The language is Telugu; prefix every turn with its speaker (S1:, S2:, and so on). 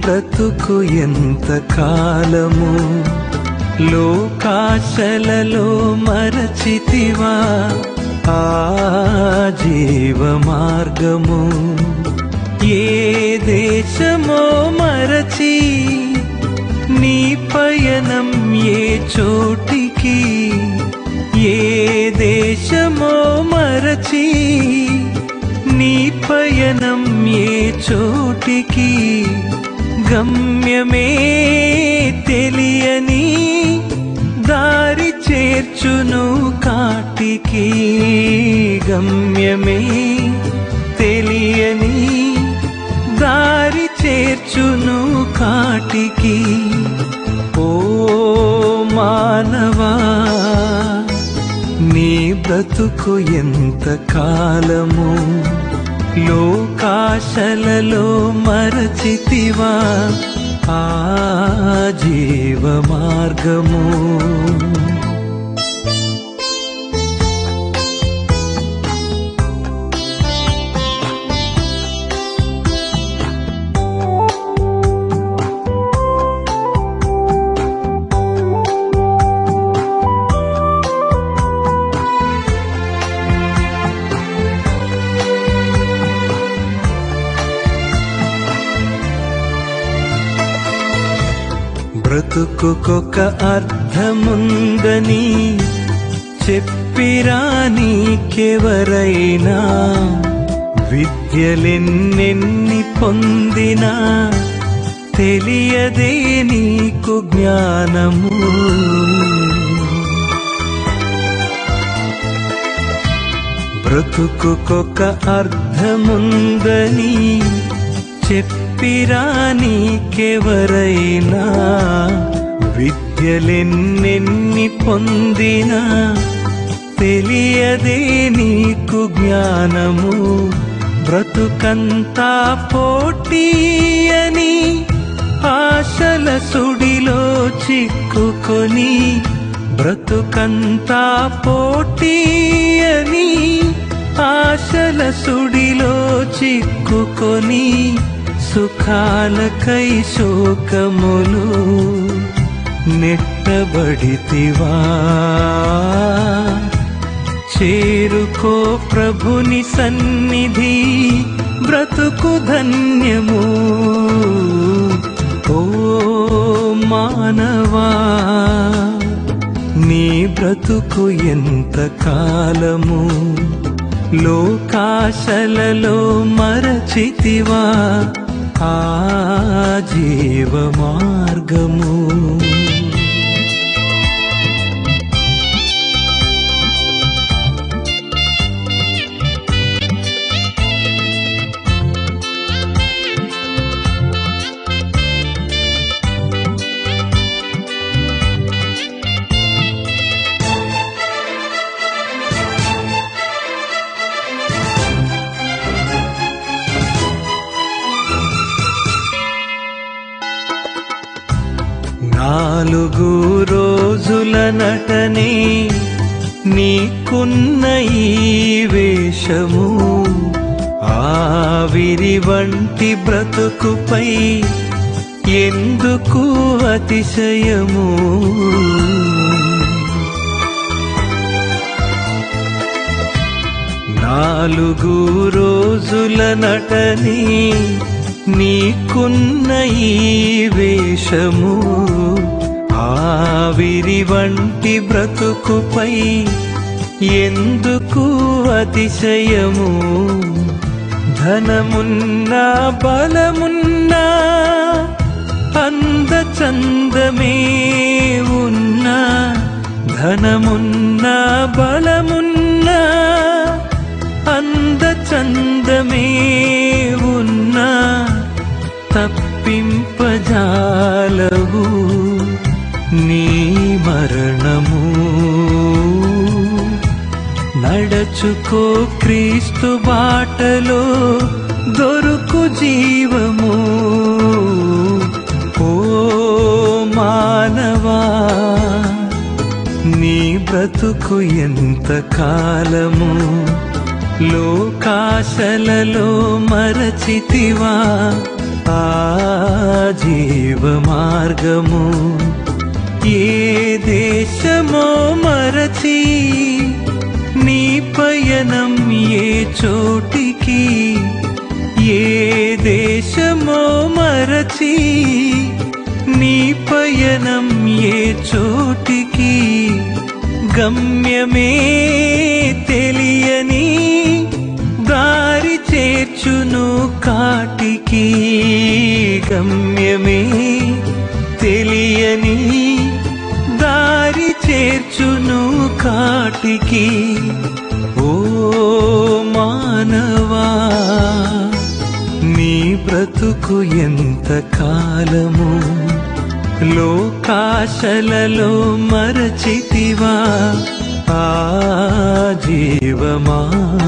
S1: బ్రతుకు ఎంత కాలము లోకాశలలో మరచితివా ఆ జీవ మార్గము ఏ దేశమో మరచి నీ పయనం ఏ చోటికి ఏ దేశమో మరచి నీ పయనం ఏ చోటికి గమ్యమే తెలియని దారి చేర్చును కాటికి గమ్యమే తెలియని దారి చేర్చును కాటికి ఓ మానవా నీ బ్రతుకు ఎంత కాలము లోకాశలలో మరచితివా ఆ జీవ మార్గము బ్రతుకుకొక అర్థముందని చెప్పిరా నీకెవరైనా విద్యలెన్నెన్ని పొందినా తెలియదే నీకు జ్ఞానము బ్రతుకుకొక అర్థముందని చెప్పిరా నీకెవరైనా విద్యలెన్నెన్ని పొందినా తెలియదే నీకు జ్ఞానము బ్రతుకంతా పోటీ అని ఆశల సుడిలో చిక్కుకొని బ్రతుకంతా పోటీ అని ఆశల సుడిలో చిక్కుకొని సుఖాలకై శోకములు నెట్టబడితివా చేరుకో ప్రభుని సన్నిధి బ్రతుకు ధన్యము ఓ మానవా నీ బ్రతుకు ఎంత కాలము లోకాశలలో మరచితివా ఆ జీవ మార్గము నాలుగు రోజుల నటనే నీకున్న ఈ వేషము ఆవిరి వంటి బ్రతుకుపై ఎందుకు అతిశయము నాలుగు రోజుల నటని నీకున్న ఈ వేషము ఆవిరి వంటి బ్రతుకుపై ఎందుకు అతిశయము ధనమున్నా బలమున్నా అందచందమే ఉన్నా ధనమున్నా బలమున్నా అందచందమే ఉన్నా తప్పింపజాలవు నీ మరణము నడచుకో క్రీస్తు బాటలో దొరుకు జీవము ఓ మానవా నీ బ్రతుకు ఎంత కాలము లోకాశలలో మరచితివా ఆ జీవ మార్గము ఏ దేశమో మరచి నీ పయనం ఏ చోటికి ఏ దేశమో మరచి నీ పయనం ఏ చోటికి గమ్యమే తెలియని దారి చేర్చును కాటికి గమ్యమే తెలియని దారి చేర్చును కాటికి ఓ మానవా నీ బ్రతుకు ఎంత కాలము లోకాశలలో మరచితివా ఆ జీవమార్గము